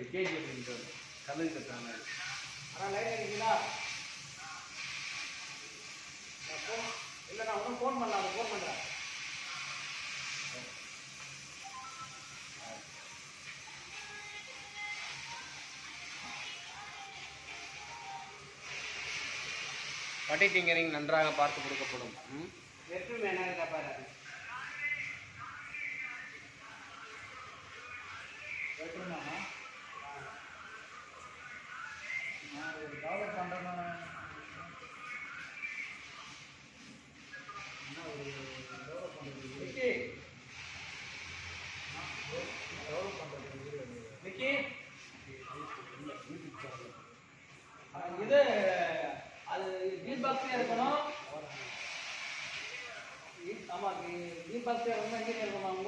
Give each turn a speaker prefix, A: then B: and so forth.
A: KGF கலந்து கட்டாங்க
B: ஆனால் line இருக்கீங்களா நான் ஃபோன் இல்லை நான் ஒன்றும் ஃபோன் பண்ணல ஃபோன் பண்ணுறேன்
A: பட்டி டிங்கரிங் நன்றாக பார்த்து கொடுக்கப்படும் ம்
B: வெற்றி என்ன பாரு வெற்றுமாமா நான் ஒரு டெவலப் பண்ணுறேன்னா என்ன ஒரு டெவலப் பண்ணுறது விக்கி டெவலப் பண்ணுறது விக்கி அஹ் இது அது டீல் பாக்ஸே இருக்கணும் ஆமா டீல் பாக்ஸே இருக்கணும் இங்கே இருக்கணும்